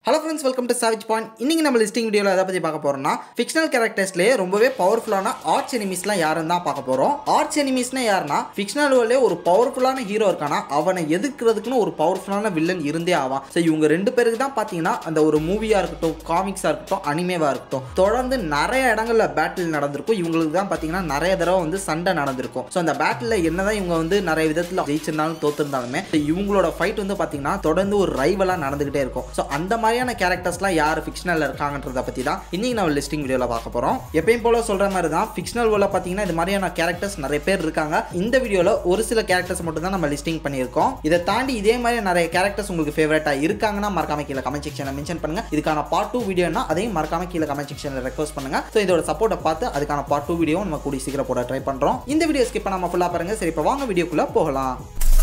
hello friends welcome to savage point இன்னைக்கு நம்ம listing வீடியோவில் எதை பற்றி பார்க்க போறோம்னா ஃபிக்ஷனல் கேரக்டர்ஸ்லேயே ரொம்பவே பவர்ஃபுல்லான ஆர்ட்ஸ் எனிமீஸ்லாம் யாருன்னு தான் பார்க்க போகிறோம் ஆர்ட்ஸ் எனிமீஸ்னா யாருன்னா ஃபிக்ஷனல் வேர்ல்டே ஒரு பவர்ஃபுல்லான ஹீரோ இருக்கானா அவனை எதிர்க்கிறதுக்குன்னு ஒரு பவர்ஃபுல்லான வில்லன் இருந்தே ஆவான் ஸோ இவங்க ரெண்டு பேருக்கு தான் பார்த்தீங்கன்னா அந்த ஒரு மூவியாக இருக்கட்டும் காமிக்ஸாக இருக்கட்டும் அனிமேவாக இருக்கட்டும் தொடர்ந்து நிறைய இடங்களில் பேட்டில் நடந்திருக்கும் இவங்களுக்கு தான் பார்த்தீங்கன்னா நிறைய தடவை வந்து சண்டை நடந்திருக்கும் ஸோ அந்த பேட்டில் என்னதான் இவங்க வந்து நிறைய விதத்தில் ஜெயிச்சிருந்தாலும் தோத்துருந்தாலுமே இவங்களோட ஃபைட் வந்து பார்த்தீங்கன்னா தொடர்ந்து ஒரு ரைவலாக நடந்துகிட்டே இருக்கும் ஸோ அந்த மாதிரியான கேரக்டர்ஸ்லாம் யார் ஃபிக்ஷனலில் இருக்காங்கன்றத பற்றி தான் இன்னைக்கு நம்ம லிஸ்டிங் வீடியோவில் பார்க்க போகிறோம் எப்பயும் போல சொல்கிற மாதிரி தான் ஃபிக்ஷனல் வேர்ல்டில் பார்த்தீங்கன்னா இது மாதிரியான கேரக்டர்ஸ் நிறைய பேர் இருக்காங்க இந்த வீடியோவில் ஒரு சில கேரக்டர்ஸ் மட்டும் தான் நம்ம லிஸ்டிங் பண்ணியிருக்கோம் இதை தாண்டி இதே மாதிரி நிறைய கேரக்டர்ஸ் உங்களுக்கு ஃபேவரட்டாக இருக்காங்கன்னா மறக்காம கீழே கமெண்ட் செக்ஷனில் மென்ஷன் பண்ணுங்க இதுக்கான பார்ட் டூ வீடியோனா அதையும் மறக்காம கீழே கமெண்ட் செக்ஷனில் ரெக்வஸ்ட் பண்ணுங்க ஸோ இதோட சப்போர்ட்டை பார்த்து அதுக்கான பார்ட் டூ வீடியோ நம்ம கூடி சீக்கிரம் போட ட்ரை பண்ணுறோம் இந்த வீடியோ ஸ்கிப் பண்ணாமல் ஃபுல்லாக பாருங்க சரி இப்போ வாங்க வீடியோக்குள்ளே போகலாம்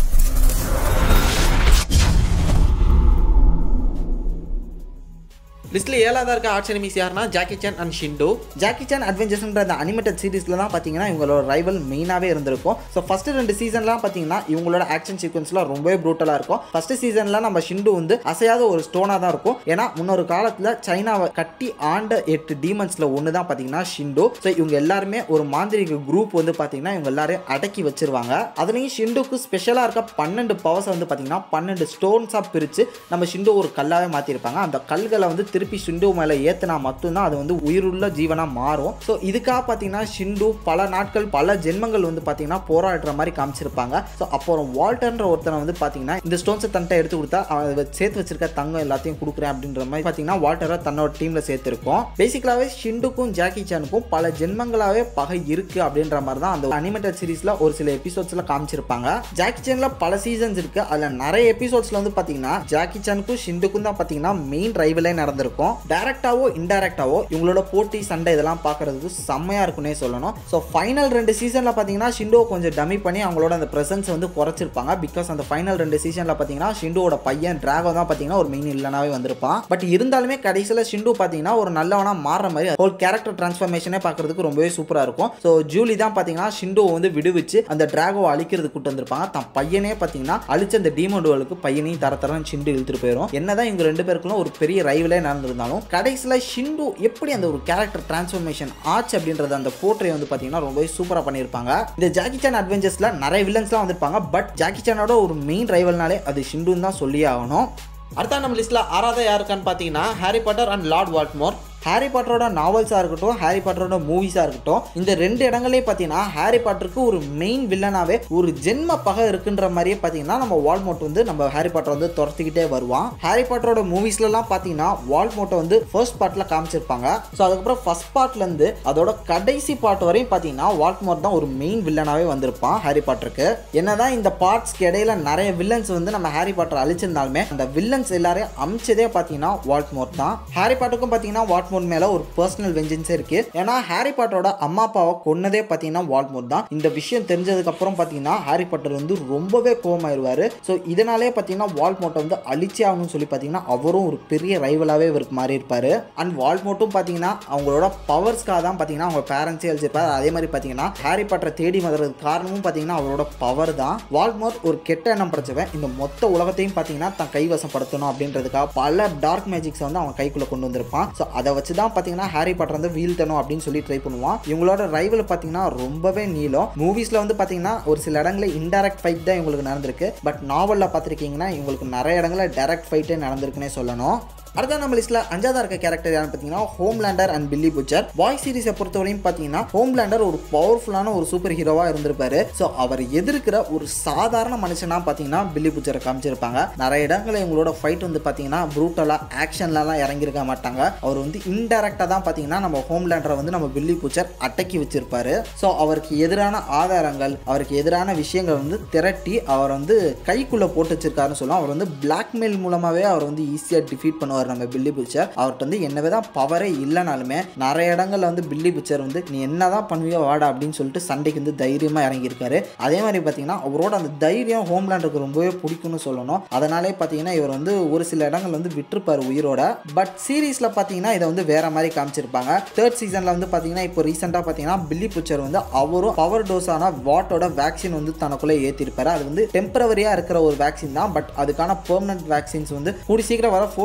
லிஸ்ட்ல ஏழாவதா இருக்க ஆர்ட்ஸ் எனிமிஸ் யாருன்னா Jackie Chan and Shendu Jackie Chan அட்வென்ச்சர்ஸ்ன்ற அந்த அனிமேட்டட் சீரிஸ்ல தான் பார்த்தீங்கன்னா இவங்களோட ரைவல் மெயினாகவே இருந்திருக்கும் ஸோ ஃபர்ஸ்ட் ரெண்டு சீசன்லாம் பார்த்தீங்கன்னா இவங்களோட ஆக்ஷன் சீக்வன்ஸ்லாம் ரொம்பவே ப்ரூட்டலாக இருக்கும் ஃபர்ஸ்ட் சீசன்ல நம்ம ஷிண்டு வந்து அசையாத ஒரு ஸ்டோனாக தான் இருக்கும் ஏன்னா முன்னொரு காலத்தில் சைனாவை கட்டி ஆண்ட எட்டு டீமன்ஸில் ஒன்று தான் பார்த்தீங்கன்னா ஷிண்டு ஸோ இவங்க எல்லாருமே ஒரு மாந்திரிக குரூப் வந்து பார்த்தீங்கன்னா இவங்க எல்லாரையும் அடக்கி வச்சிருவாங்க அதுலேயும் ஷிண்டுக்கு ஸ்பெஷலாக இருக்க பன்னெண்டு பவர்ஸ் வந்து பார்த்தீங்கன்னா பன்னெண்டு ஸ்டோன்ஸாக பிரித்து நம்ம ஷிண்டு ஒரு கல்லாவே மாற்றிருப்பாங்க அந்த கல்களை வந்து திருப்பி ஷிண்டு மேலே ஏற்றினா மட்டும்தான் அது வந்து உயிருள்ள ஜீவனாக மாறும் ஸோ இதுக்காக பார்த்தீங்கன்னா ஷிண்டு பல நாட்கள் பல ஜென்மங்கள் வந்து பார்த்தீங்கன்னா போராடுற மாதிரி காமிச்சிருப்பாங்க ஸோ அப்புறம் வால்டர்ன்ற ஒருத்தனை வந்து பார்த்தீங்கன்னா இந்த ஸ்டோன்ஸை தன்ட்ட எடுத்து கொடுத்தா அவன் அதை சேர்த்து வச்சிருக்க தங்கம் எல்லாத்தையும் கொடுக்குறேன் அப்படின்ற மாதிரி பார்த்தீங்கன்னா வால்டரை தன்னோட டீமில் சேர்த்துருக்கோம் பேசிக்கலாகவே ஷிண்டுக்கும் ஜாக்கி சானுக்கும் பல ஜென்மங்களாகவே பகை இருக்கு அப்படின்ற மாதிரி தான் அந்த அனிமேட்டட் சீரிஸில் ஒரு சில எபிசோட்ஸில் காமிச்சிருப்பாங்க ஜாக்கி சானில் பல சீசன்ஸ் இருக்கு அதில் நிறைய எபிசோட்ஸில் வந்து பார்த்தீங்கன்னா ஜாக்கி சானுக்கும் ஷிண்டுக்கும் தான் பார்த்தீங்கன்னா மெயின் ரைவலே நடந்திருக்கும் டேரக்டாவோ இன்டெரக்டாவோ இவங்களோட போட்டி சண்டை இதெல்லாம் பார்க்கறதுக்கு செம்மையாக இருக்குன்னே சொல்லணும் ஸோ ஃபைனல் ரெண்டு சீசனில் பார்த்தீங்கன்னா ஷிண்டோ கொஞ்சம் டம்மி பண்ணி அவங்களோட அந்த ப்ரெசன்ஸ் வந்து குறைச்சிருப்பாங்க பிகாஸ் அந்த ஃபைனல் ரெண்டு சீசனில் பார்த்தீங்கன்னா ஷிண்டோட பையன் டிராகோ தான் பார்த்தீங்கன்னா ஒரு மெயின் இல்லைனாவே வந்திருப்பான் பட் இருந்தாலுமே கடைசியில் ஷிண்டு பார்த்தீங்கன்னா ஒரு நல்லவனா மாறுற மாதிரி ஹோல் கேரக்டர் டிரான்ஸ்ஃபர்மேஷனே பார்க்கறதுக்கு ரொம்பவே சூப்பராக இருக்கும் ஸோ ஜூலி தான் பார்த்தீங்கன்னா ஷிண்டோ வந்து விடுவிச்சு அந்த டிராகோவை அழிக்கிறது கூட்டு வந்திருப்பாங்க தன் பையனே பார்த்தீங்கன்னா அழிச்ச அந்த டீமன் டுவலுக்கு பையனையும் தர தரன்னு ஷிண்டு இழுத்துட்டு போயிடும் என்னதான் இவங்க ரெண்டு பேருக்குள்ள ஒரு பெரிய ரைவலே நடந்திருந்தாலும் கடைசியில் ஷிண்டு எப்படி அந்த ஒரு கேரக்டர் டிரான்ஸ்ஃபர்மேஷன் ஆச்சு அப்படின்றது அந்த போர்ட்ரே வந்து பார்த்தீங்கன்னா ரொம்பவே சூப்பராக பண்ணியிருப்பாங்க இந்த ஜாக்கி சான் அட்வென்ச்சர்ஸில் நிறைய வில்லன்ஸ்லாம் வந்திருப்பாங்க பட் ஜாக்கி சானோட ஒரு மெயின் ரைவல்னாலே அது ஷிண்டுன்னு தான் சொல்லியே ஆகணும் அடுத்த நம்ம லிஸ்ட்டில் ஆறாவது யாருக்கான்னு பார்த்தீங்கன்னா Harry Potter and Lord Voldemort Harry பாட்டரோட நாவல்ஸாக இருக்கட்டும் ஹாரி பாட்டரோட மூவிஸாக இருக்கட்டும் இந்த ரெண்டு இடங்களையும் பார்த்தீங்கன்னா ஹாரி பாட்டருக்கு ஒரு மெயின் வில்லனாகவே ஒரு ஜென்ம பகை இருக்குன்ற மாதிரியே பார்த்தீங்கன்னா நம்ம வால்மோட் வந்து நம்ம ஹாரி பாட்டர் வந்து துரத்திக்கிட்டே வருவான் ஹாரி பாட்டரோட மூவிஸ்லலாம் பார்த்தீங்கன்னா வால்மோட்டை வந்து ஃபர்ஸ்ட் பார்ட்டில் காமிச்சிருப்பாங்க ஸோ அதுக்கப்புறம் ஃபர்ஸ்ட் பார்ட்லேருந்து அதோட கடைசி பார்ட் வரையும் பார்த்தீங்கன்னா வால்மோட் தான் ஒரு மெயின் வில்லனாகவே வந்திருப்பான் ஹாரி பாட்டருக்கு என்னதான் இந்த பார்ட்ஸ்க்கு இடையில நிறைய வில்லன்ஸ் வந்து நம்ம ஹாரி பாட்டர் அழிச்சிருந்தாலுமே அந்த வில்லன்ஸ் எல்லாரையும் அமிச்சதே பார்த்தீங்கன்னா வால்மோட் தான் ஹாரி பாட்டருக்கும் பார்த்தீங்கன்னா வால்ட் வால்ட்மோட் மேல ஒரு பர்சனல் வெஞ்சன்ஸே இருக்கு ஏன்னா ஹாரி பாட்டரோட அம்மா அப்பாவை கொன்னதே பார்த்தீங்கன்னா வால்ட்மோட் தான் இந்த விஷயம் தெரிஞ்சதுக்கு அப்புறம் பார்த்தீங்கன்னா ஹாரி பாட்டர் வந்து ரொம்பவே கோவமாயிருவாரு ஸோ இதனாலே பார்த்தீங்கன்னா வால்ட்மோட்டை வந்து அழிச்சே ஆகணும்னு சொல்லி பார்த்தீங்கன்னா அவரும் ஒரு பெரிய ரைவலாகவே இவருக்கு மாறி இருப்பாரு அண்ட் வால்ட்மோட்டும் பார்த்தீங்கன்னா அவங்களோட பவர்ஸ்க்காக தான் பார்த்தீங்கன்னா அவங்க பேரண்ட்ஸே அழிச்சிருப்பாரு அதே மாதிரி பார்த்தீங்கன்னா ஹாரி பாட்டரை தேடி வர்றதுக்கு காரணமும் பார்த்தீங்கன்னா அவரோட பவர் தான் வால்ட்மோட் ஒரு கெட்ட எண்ணம் படைச்சவன் இந்த மொத்த உலகத்தையும் பார்த்தீங்கன்னா தன் கைவசப்படுத்தணும் அப்படின்றதுக்காக பல டார்க் மேஜிக்ஸ் வந்து அவன் கைக்குள்ள கொண்டு வந்திருப்பான் ஸோ அதை வச்சு தான் பார்த்தீங்கன்னா ஹாரி பாட்டர் வந்து வீழ்த்தணும் அப்படின்னு சொல்லி ட்ரை பண்ணுவான் இவங்களோட ரைவல் பார்த்தீங்கன்னா ரொம்பவே நீளம் மூவிஸில் வந்து பார்த்தீங்கன்னா ஒரு சில இடங்களில் இன்டெரக்ட் ஃபைட் தான் இவங்களுக்கு நடந்திருக்கு பட் நாவலில் பார்த்துருக்கீங்கன்னா இவங்களுக்கு நிறைய இடங்களில் டைரக்ட் ஃபைட்டே நடந்திருக்குன்னே சொல்லணும் அடுத்த நம்ம லிஸ்ட்ல அஞ்சாவதா இருக்க கேரக்டர் யாருன்னு பார்த்தீங்கன்னா Homelander and Billy Butcher boy சீரிஸை பொறுத்தவரையும் பார்த்தீங்கன்னா ஹோம்லேண்டர் ஒரு பவர்ஃபுல்லான ஒரு சூப்பர் ஹீரோவா இருந்திருப்பாரு ஸோ அவர் எதிர்க்கிற ஒரு சாதாரண மனுஷனா பார்த்தீங்கன்னா பில்லி புச்சரை காமிச்சிருப்பாங்க நிறைய இடங்களில் இவங்களோட ஃபைட் வந்து பார்த்தீங்கன்னா ப்ரூட்டலா ஆக்ஷன்லலாம் இறங்கியிருக்க மாட்டாங்க அவர் வந்து இன்டெரக்டாக தான் பார்த்தீங்கன்னா நம்ம ஹோம்லேண்டரை வந்து நம்ம பில்லி புச்சர் அடக்கி வச்சிருப்பாரு ஸோ அவருக்கு எதிரான ஆதாரங்கள் அவருக்கு எதிரான விஷயங்கள் வந்து திரட்டி அவர் வந்து கைக்குள்ள போட்டு வச்சிருக்காருன்னு சொல்லுவோம் அவர் வந்து பிளாக்மெயில் மூலமாகவே அவர் வந்து ஈஸியாக டிஃபீட் பண்ணுவார் பண்ணுவார் நம்ம பில்லி பிக்சர் அவர்கிட்ட வந்து என்னவே தான் பவரே இல்லைனாலுமே நிறைய இடங்கள்ல வந்து பில்லி பிக்சர் வந்து நீ என்ன தான் பண்ணுவியோ வாடா அப்படின்னு சொல்லிட்டு சண்டைக்கு வந்து தைரியமாக இறங்கியிருக்காரு அதே மாதிரி பார்த்தீங்கன்னா அவரோட அந்த தைரியம் ஹோம்லேண்டுக்கு ரொம்பவே பிடிக்கும்னு சொல்லணும் அதனாலே பார்த்தீங்கன்னா இவர் வந்து ஒரு சில இடங்கள் வந்து விட்டுருப்பார் உயிரோட பட் சீரீஸில் பார்த்தீங்கன்னா இதை வந்து வேற மாதிரி காமிச்சிருப்பாங்க தேர்ட் சீசனில் வந்து பார்த்தீங்கன்னா இப்போ ரீசெண்டாக பார்த்தீங்கன்னா பில்லி பிக்சர் வந்து அவரும் பவர் டோஸான வாட்டோட வேக்சின் வந்து தனக்குள்ளே ஏற்றிருப்பாரு அது வந்து டெம்பரவரியாக இருக்கிற ஒரு வேக்சின் தான் பட் அதுக்கான பெர்மனன்ட் வேக்சின்ஸ் வந்து கூடி சீக்கிரம் வர ஃபோர்த் சீசனில்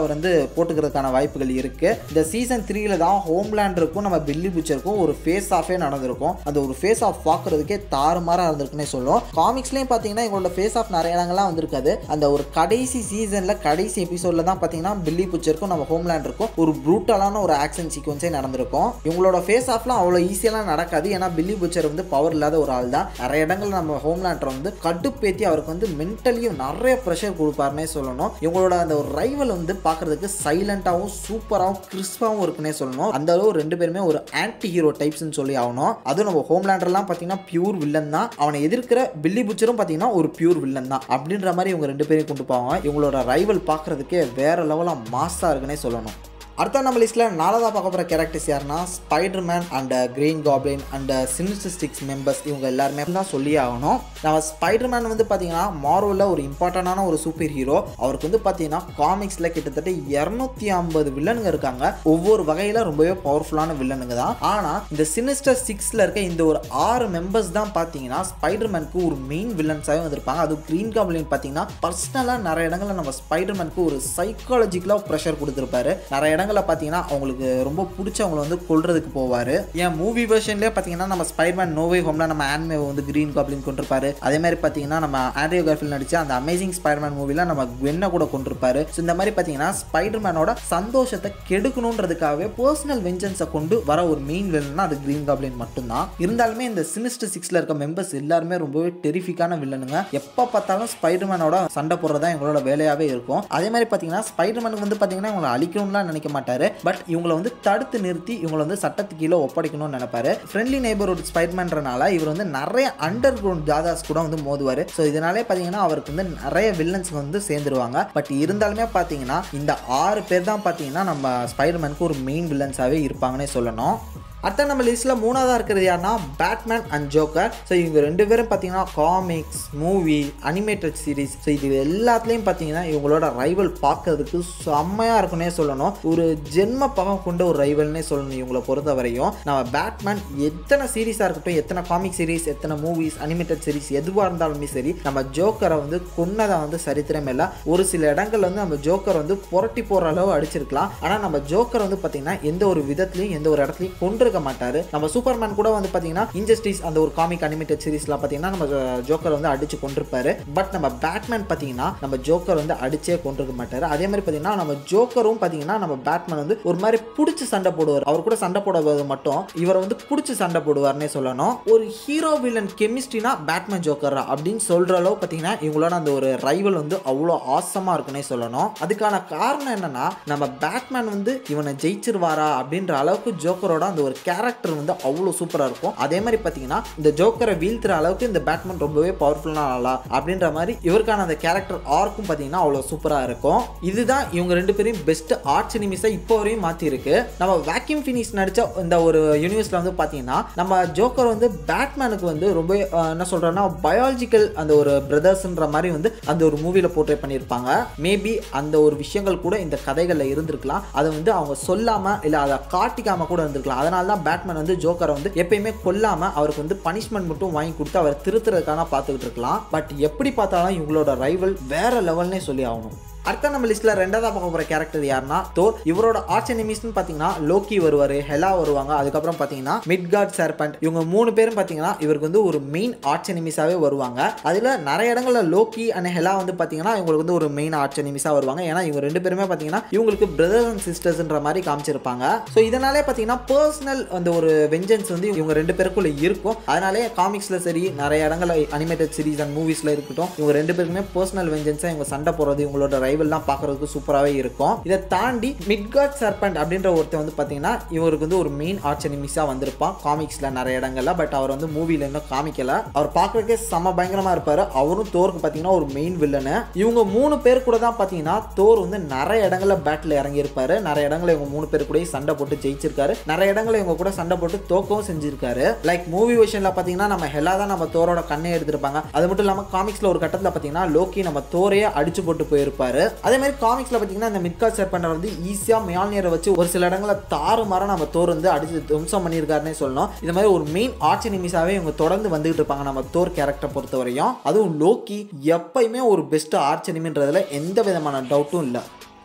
அவர் வந்து போட்டுக்கிறதுக்கான வாய்ப்புகள் இருக்கு இந்த சீசன் த்ரீல தான் ஹோம்லேண்டருக்கும் நம்ம பில்லி புச்சருக்கும் ஒரு ஃபேஸ் ஆஃபே நடந்திருக்கும் அந்த ஒரு ஃபேஸ் ஆஃப் பார்க்கறதுக்கே தாறுமாறா இருந்திருக்குன்னே சொல்லுவோம் காமிக்ஸ்லயும் பார்த்தீங்கன்னா இவங்களோட ஃபேஸ் ஆஃப் நிறைய இடங்கள்லாம் வந்திருக்காது அந்த ஒரு கடைசி சீசன்ல கடைசி எபிசோட்ல தான் பார்த்தீங்கன்னா பில்லி புச்சருக்கும் நம்ம ஹோம்லேண்டருக்கும் ஒரு ப்ரூட்டலான ஒரு ஆக்ஷன் சீக்வன்ஸே நடந்திருக்கும் இவங்களோட ஃபேஸ் ஆஃப்லாம் அவ்வளோ ஈஸியெல்லாம் நடக்காது ஏன்னா பில்லி புச்சர் வந்து பவர் இல்லாத ஒரு ஆள் தான் நிறைய இடங்கள்ல நம்ம ஹோம்லேண்டர் வந்து கடுப்பேத்தி அவருக்கு வந்து மென்டலியும் நிறைய ப்ரெஷர் கொடுப்பாருன்னே சொல்லணும் இவங்களோட அந்த ஒரு ரைவல் வந்து பார்க்கறதுக்கு சைலண்டாகவும் சூப்பராகவும் கிறிஸ்பாகவும் இருக்குன்னே சொல்லணும் அந்த அளவு ரெண்டு பேருமே ஒரு ஆன்டி ஹீரோ டைப்ஸ்னு சொல்லி ஆகணும் அதுவும் நம்ம ஹோம்லேண்டர்லாம் பார்த்தீங்கன்னா பியூர் வில்லன் தான் அவனை எதிர்க்கிற பில்லி புச்சரும் பார்த்தீங்கன்னா ஒரு பியூர் வில்லன் தான் அப்படின்ற மாதிரி இவங்க ரெண்டு பேரையும் கொண்டு போவாங்க இவங்களோட ரைவல் பார்க்கறதுக்கே வேற லெவலாக மாஸாக இருக்குன்னே சொல்லணும் அடுத்த நம்ம லிஸ்ட்டில் நாலாவதாக பார்க்க போகிற கேரக்டர்ஸ் யாருன்னா Spiderman and Green Goblin and sinister six members இவங்க எல்லாருமே தான் சொல்லி ஆகணும் நம்ம ஸ்பைடர்மேன் வந்து பார்த்தீங்கன்னா மார்வலில் ஒரு இம்பார்ட்டண்டான ஒரு சூப்பர் ஹீரோ அவருக்கு வந்து பார்த்தீங்கன்னா காமிக்ஸில் கிட்டத்தட்ட இரநூத்தி ஐம்பது வில்லனுங்க இருக்காங்க ஒவ்வொரு வகையில் ரொம்பவே பவர்ஃபுல்லான வில்லனுங்க தான் ஆனால் இந்த சினிஸ்டர் சிக்ஸில் இருக்க இந்த ஒரு ஆறு மெம்பர்ஸ் தான் பார்த்தீங்கன்னா ஸ்பைடர்மேனுக்கு ஒரு மெயின் வில்லன்ஸாகவே வந்திருப்பாங்க அதுவும் கிரீன் காப்ளின் பார்த்தீங்கன்னா பர்சனலாக நிறைய இடங்களில் நம்ம ஸ்பைடர்மேனுக்கு ஒரு சைக்காலஜிக்கலாக ப்ரெஷர் கொடுத்துருப்பாரு நிறைய இடங்களில் பார்த்தீங்கன்னா அவங்களுக்கு ரொம்ப பிடிச்சவங்களை வந்து கொல்றதுக்கு போவார் ஏன் மூவி வெர்ஷன்லேயே பார்த்தீங்கன்னா நம்ம ஸ்பைடர்மேன் நோவே ஹோம்ல நம்ம ஆன்மே வந்து கிரீன் காப்ளின் கொண்டிருப்பாரு அதே மாதிரி பார்த்தீங்கன்னா நம்ம ஆண்ட்ரியோ கார்ஃபில் நடிச்ச அந்த அமேசிங் ஸ்பைடர்மேன் மூவில நம்ம குவென்னை கூட கொண்டிருப்பாரு ஸோ இந்த மாதிரி பார்த்தீங்கன்னா ஸ்பைடர்மேனோட சந்தோஷத்தை கெடுக்கணுன்றதுக்காகவே பர்சனல் வெஞ்சன்ஸை கொண்டு வர ஒரு மெயின் வில்லன்னா அது கிரீன் காப்ளின் மட்டும்தான் இருந்தாலுமே இந்த சினிஸ்டர் சிக்ஸில் இருக்க மெம்பர்ஸ் எல்லாருமே ரொம்பவே டெரிஃபிக்கான வில்லனுங்க எப்போ பார்த்தாலும் ஸ்பைடர்மேனோட சண்டை போடுறதா இவங்களோட வேலையாகவே இருக்கும் அதே மாதிரி பார்த்தீங்கன்னா ஸ்பைடர்மேனுக்கு வந்து பார்த்தீங்கன்னா இவங்களை அழிக்கணும்லாம் நினைக்க மாட்டாரு பட் இவங்களை வந்து தடுத்து நிறுத்தி இவங்களை வந்து சட்டத்துக்கு கீழே ஒப்படைக்கணும்னு நினைப்பாரு ஃப்ரெண்ட்லி நெய்பர்ஹுட் ஸ்பைடர்மேன்றனால இவர் வந்து நிறைய அண்டர் கிரவுண்ட் ஜாதாஸ் கூட வந்து மோதுவார் ஸோ இதனாலே பார்த்தீங்கன்னா அவருக்கு வந்து நிறைய வில்லன்ஸ் வந்து சேர்ந்துருவாங்க பட் இருந்தாலுமே பார்த்தீங்கன்னா இந்த ஆறு பேர் தான் பார்த்தீங்கன்னா நம்ம ஸ்பைடர்மேனுக்கு ஒரு மெயின் வில்லன்ஸாகவே இருப்பாங்கன்னே சொல்லணும் அடுத்த நம்ம லிஸ்ட்டில் மூணாவதாக இருக்கிறது யாருன்னா பேட்மேன் அண்ட் ஜோக்கர் ஸோ இவங்க ரெண்டு பேரும் பார்த்தீங்கன்னா comics movie animated series so இது எல்லாத்துலேயும் பார்த்தீங்கன்னா இவங்களோட ரைவல் பார்க்கறதுக்கு செம்மையாக இருக்குன்னே சொல்லணும் ஒரு ஜென்ம பகம் கொண்ட ஒரு ரைவல்னே சொல்லணும் இவங்களை பொறுத்த வரையும் நம்ம பேட்மேன் எத்தனை சீரீஸாக இருக்கட்டும் எத்தனை காமிக் சீரிஸ் எத்தனை மூவிஸ் அனிமேட்டட் சீரிஸ் எதுவாக இருந்தாலுமே சரி நம்ம ஜோக்கரை வந்து கொன்னதை வந்து சரித்திரம் இல்லை ஒரு சில இடங்கள்ல வந்து நம்ம ஜோக்கர் வந்து புரட்டி போகிற அளவு அடிச்சிருக்கலாம் ஆனால் நம்ம ஜோக்கர் வந்து பார்த்தீங்கன்னா எந்த ஒரு விதத்துலையும் எந்த ஒரு இடத்துலையும் கொண்டிருக்க மாட்டாரு நம்ம சூப்பர்மேன் கூட வந்து பார்த்தீங்கன்னா இன்ஜஸ்டிஸ் அந்த ஒரு காமிக் அனிமேட்டட் சீரிஸ்ல பார்த்தீங்கன்னா நம்ம ஜோக்கர் வந்து அடிச்சு கொண்டிருப்பாரு பட் நம்ம பேட்மேன் பார்த்தீங்கன்னா நம்ம ஜோக்கர் வந்து அடிச்சே கொண்டிருக்க மாட்டாரு அதே மாதிரி பார்த்தீங்கன்னா நம்ம ஜோக்கரும் பார்த்தீங்கன்னா நம்ம பேட்மேன் வந்து ஒரு மாதிரி பிடிச்சி சண்டை போடுவார் அவர் கூட சண்டை போடுவது மட்டும் இவரை வந்து பிடிச்சி சண்டை போடுவார்னே சொல்லணும் ஒரு ஹீரோ வில்லன் கெமிஸ்ட்ரினா பேட்மேன் ஜோக்கர் அப்படின்னு சொல்ற அளவு பார்த்தீங்கன்னா இவங்களோட அந்த ஒரு ரைவல் வந்து அவ்வளோ ஆசமாக இருக்குன்னே சொல்லணும் அதுக்கான காரணம் என்னன்னா நம்ம பேட்மேன் வந்து இவனை ஜெயிச்சிருவாரா அப்படின்ற அளவுக்கு ஜோக்கரோட அந்த ஒரு கேரக்டர் வந்து அவ்வளோ சூப்பராக இருக்கும் அதே மாதிரி பார்த்தீங்கன்னா இந்த ஜோக்கரை வீழ்த்துற அளவுக்கு இந்த பேட்மேன் ரொம்பவே பவர்ஃபுல்லான ஆளா அப்படின்ற மாதிரி இவருக்கான அந்த கேரக்டர் ஆர்க்கும் பார்த்தீங்கன்னா அவ்வளோ சூப்பராக இருக்கும் இதுதான் இவங்க ரெண்டு பேரையும் பெஸ்ட் ஆர்ட்ஸ் எனிமிஸாக இப்போ வரையும் மாற்றிருக்கு நம்ம வேக்யூம் ஃபினிஷ் நடித்த இந்த ஒரு யூனிவர்ஸில் வந்து பார்த்தீங்கன்னா நம்ம ஜோக்கர் வந்து பேட்மேனுக்கு வந்து ரொம்ப அஹ், என்ன சொல்கிறேன்னா பயாலஜிக்கல் அந்த ஒரு பிரதர்ஸ்ன்ற மாதிரி வந்து அந்த ஒரு மூவியில் போர்ட்ரே பண்ணியிருப்பாங்க மேபி அந்த ஒரு விஷயங்கள் கூட இந்த கதைகளில் இருந்திருக்கலாம் அதை வந்து அவங்க சொல்லாமல் இல்லை அதை காட்டிக்காம கூட இருந்திருக்கலாம் அதனால தான் பேட்மேன் வந்து ஜோக்கரை வந்து எப்பயுமே கொல்லாமல் அவருக்கு வந்து பனிஷ்மெண்ட் மட்டும் வாங்கி கொடுத்து அவரை திருத்துறதுக்கான பார்த்துக்கிட்டு இருக்கலாம் பட் எப்படி பார்த்தாலும் இவங்களோட ரைவல் வேற லெவல்னே சொல்லி ஆகணும் அடுத்த நம்ம லிஸ்ட்ல ரெண்டாவதா பார்க்க போற கேரக்டர் யாருன்னா தோர் இவரோட ஆர்ச் எனிமிஸ்னு பாத்தீங்கன்னா லோக்கி வருவாரு ஹெலா வருவாங்க அதுக்கப்புறம் பாத்தீங்கன்னா மிட்கார்ட் சர்பண்ட் இவங்க மூணு பேரும் பாத்தீங்கன்னா இவருக்கு வந்து ஒரு மெயின் ஆர்ச் எனிமிஸாவே வருவாங்க அதுல நிறைய இடங்கள்ல லோக்கி அண்ட் ஹெலா வந்து பாத்தீங்கன்னா இவங்களுக்கு வந்து ஒரு மெயின் ஆர்ச் எனிமிஸா வருவாங்க ஏன்னா இவங்க ரெண்டு பேருமே பாத்தீங்கன்னா இவங்களுக்கு பிரதர்ஸ் அண்ட் சிஸ்டர்ஸ்ன்ற மாதிரி காமிச்சிருப்பாங்க ஸோ இதனாலே பாத்தீங்கன்னா பர்சனல் அந்த ஒரு வெஞ்சன்ஸ் வந்து இவங்க ரெண்டு பேருக்குள்ள இருக்கும் அதனாலே காமிக்ஸ்ல சரி நிறைய இடங்கள்ல அனிமேட்டட் சீரிஸ் அண்ட் மூவிஸ்ல இருக்கட்டும் இவங்க ரெண்டு பேருக்குமே பர்சனல் வெஞ்சன்ஸா இவங்க சண்டை போறது இவங்களோட ரைவல்லாம் பார்க்கறதுக்கு சூப்பராகவே இருக்கும் இதை தாண்டி மிட்காட் சர்பண்ட் அப்படின்ற ஒருத்தர் வந்து பார்த்தீங்கன்னா இவருக்கு வந்து ஒரு மெயின் ஆர்ச் எனிமிஸாக வந்திருப்பான் காமிக்ஸில் நிறைய இடங்கள்ல பட் அவர் வந்து மூவியில் இன்னும் காமிக்கல அவர் பார்க்கறதுக்கே செம பயங்கரமாக இருப்பார் அவரும் தோருக்கு பார்த்தீங்கன்னா ஒரு மெயின் வில்லனு இவங்க மூணு பேர் கூட தான் பார்த்தீங்கன்னா தோர் வந்து நிறைய இடங்கள்ல பேட்டில் இறங்கியிருப்பாரு நிறைய இடங்கள்ல இவங்க மூணு பேர் கூட சண்டை போட்டு ஜெயிச்சிருக்காரு நிறைய இடங்கள்ல இவங்க கூட சண்டை போட்டு தோக்கவும் செஞ்சிருக்காரு லைக் மூவி விஷயம்ல பார்த்தீங்கன்னா நம்ம ஹெலா தான் நம்ம தோரோட கண்ணை எடுத்திருப்பாங்க அது மட்டும் இல்லாமல் காமிக்ஸில் ஒரு கட்டத்தில் பார்த்தீங்கன்னா லோக்கி நம்ம தோரையே அடிச்சு போட்டு போயிருப்பாரு அதே மாதிரி காமிக்ஸில் பார்த்தீங்கன்னா இந்த மிட்கா சர்பண்டர் வந்து ஈஸியாக மியால்னியரை வச்சு ஒரு சில இடங்களில் தாறு மாற நம்ம தோர் வந்து அடிச்சு துவம்சம் பண்ணியிருக்காருன்னே சொல்லணும் இது மாதிரி ஒரு மெயின் ஆர்ச் எனிமிஸாகவே இவங்க தொடர்ந்து வந்துகிட்டு இருப்பாங்க நம்ம தோர் கேரக்டரை பொறுத்த வரையும் அதுவும் லோக்கி எப்பயுமே ஒரு பெஸ்ட் ஆர்ச் எனிமின்றதுல எந்த விதமான டவுட்டும் இல்லை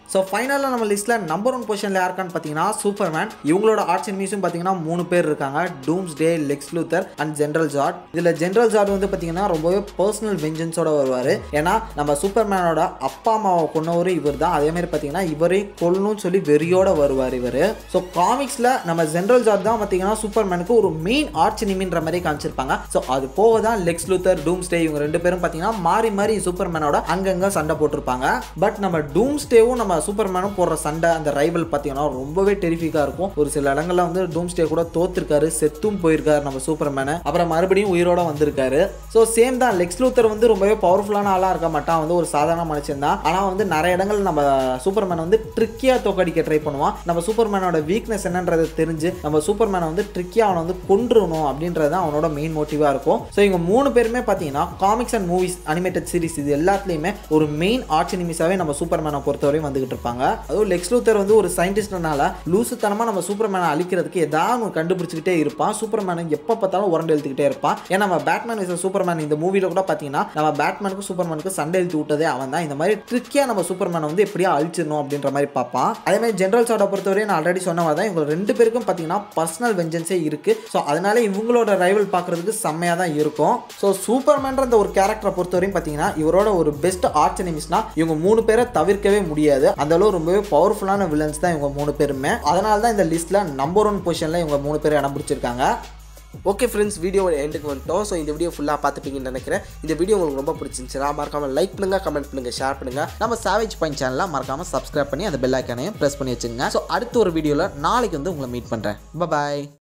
ஸோ ஃபைனலாக நம்ம லிஸ்ட்டில் நம்பர் ஒன் பொசிஷனில் யாருக்கான்னு பார்த்தீங்கன்னா சூப்பர்மேன் இவங்களோட ஆர்ட்ஸ் எனிமீஸும் பார்த்தீங்கன்னா மூணு பேர் இருக்காங்க Doomsday Lex Luthor and general Zod இதில் ஜென்ரல் ஜார்ட் வந்து பார்த்தீங்கன்னா ரொம்பவே பர்சனல் வெஞ்சன்ஸோட வருவார் ஏன்னா நம்ம சூப்பர்மேனோட அப்பா அம்மாவை கொன்னவர் இவர் தான் அதே மாதிரி பார்த்தீங்கன்னா இவரே கொல்லணும்னு சொல்லி வெறியோட வருவார் இவர் ஸோ காமிக்ஸில் நம்ம ஜென்ரல் ஜார்ட் தான் பார்த்தீங்கன்னா சூப்பர்மேனுக்கு ஒரு மெயின் ஆர்ட்ஸ் எனிமின்ற மாதிரி காமிச்சிருப்பாங்க ஸோ அது போக தான் லெக்ஸ் லூத்தர் டூம்ஸ் டே இவங்க ரெண்டு பேரும் பார்த்தீங்கன்னா மாறி மாறி சூப்பர்மேனோட அங்கங்கே சண்டை போட்டிருப்பாங்க பட் நம்ம டூம்ஸ் டேவும் நம்ம சூப்பர்மேனும் போடுற சண்டை அந்த ரைவல் பார்த்தீங்கன்னா ரொம்பவே டெரிஃபிக்காக இருக்கும் ஒரு சில இடங்கள்ல வந்து டூம்ஸ் டே கூட தோத்துருக்காரு செத்தும் போயிருக்காரு நம்ம சூப்பர்மேனு அப்புறம் மறுபடியும் உயிரோட வந்திருக்காரு ஸோ சேம் தான் லெக்ஸ் லூத்தர் வந்து ரொம்பவே பவர்ஃபுல்லான ஆளாக இருக்க மாட்டான் வந்து ஒரு சாதாரண மனுஷன் தான் ஆனால் வந்து நிறைய இடங்கள் நம்ம சூப்பர்மேனை வந்து ட்ரிக்கியாக தோக்கடிக்க ட்ரை பண்ணுவான் நம்ம சூப்பர்மேனோட வீக்னஸ் என்னன்றதை தெரிஞ்சு நம்ம சூப்பர்மேனை வந்து ட்ரிக்கியாக அவனை வந்து கொண்டுறணும் அப்படின்றது தான் அவனோட மெயின் மோட்டிவாக இருக்கும் ஸோ இவங்க மூணு பேருமே பார்த்தீங்கன்னா comics and movies animated series இது எல்லாத்துலேயுமே ஒரு மெயின் ஆர்ட்ஸ் எனிமிஸாகவே நம்ம சூப்பர்மேனை பொறுத்தவரையும் வந்துகிட்டு இருப்பாங்க அதுவும் லெக்ஸ் லூத்தர் வந்து ஒரு சயின்டிஸ்ட்னால லூசுத்தனமாக நம்ம சூப்பர்மேனை அழிக்கிறதுக்கு ஏதாவது ஒன்று கண்டுபிடிச்சிக்கிட்டே இருப்பான் சூப்பர்மேனை எப்போ பார்த்தாலும் உரண்டு எழுத்துக்கிட்டே இருப்பான் ஏன்னா நம்ம பேட்மேன் விச சூப்பர்மேன் இந்த மூவியில் கூட பார்த்தீங்கன்னா நம்ம பேட்மேனுக்கு சூப்பர்மேனுக்கு சண்டை எழுத்து விட்டதே அவன் தான் இந்த மாதிரி ட்ரிக்கியாக நம்ம சூப்பர்மேனை வந்து எப்படியா அழிச்சிடணும் அப்படின்ற மாதிரி பார்ப்பான் அதே மாதிரி ஜென்ரல் சார்ட்டை பொறுத்தவரை நான் ஆல்ரெடி சொன்ன மாதிரி தான் இவங்க ரெண்டு பேருக்கும் பார்த்தீங்கன்னா பர்சனல் வெஞ்சன்ஸே இருக்குது ஸோ அதனால இவங்களோட ரைவல் பார்க்குறதுக்கு செம்மையாக தான் இருக்கும் ஸோ சூப்பர்மேன்ற அந்த ஒரு கேரக்டரை பொறுத்தவரையும் பார்த்தீங்கன்னா இவரோட ஒரு பெஸ்ட் ஆர்ட்ஸ் எனிமிஸ்னா இவங்க மூணு பேரை தவிர்க்கவே முடியாது அந்த அளவு ரொம்பவே பவர்ஃபுல்லான வில்லன்ஸ் தான் இவங்க மூணு பேருமே அதனால தான் இந்த லிஸ்ட்டில் நம்பர் ஒன் பொசிஷனில் இவங்க மூணு பேர் இடம் பிடிச்சிருக்காங்க ஓகே ஃப்ரெண்ட்ஸ் வீடியோவோட எண்டுக்கு வந்துட்டோம் ஸோ இந்த வீடியோ ஃபுல்லாக பார்த்துப்பீங்கன்னு நினைக்கிறேன் இந்த வீடியோ உங்களுக்கு ரொம்ப பிடிச்சிருந்துச்சுன்னா மறக்காம லைக் பண்ணுங்க கமெண்ட் பண்ணுங்க ஷேர் பண்ணுங்க நம்ம சாவேஜ் பாயிண்ட் சேனலை மறக்காமல் சப்ஸ்கிரைப் பண்ணி அந்த பெல் ஐக்கானையும் ப்ரெஸ் பண்ணி வச்சுங்க ஸோ அடுத்த ஒரு வீடியோவில் நாளைக்கு வந்து உங்களை மீட் பண்ணுறேன் பாய்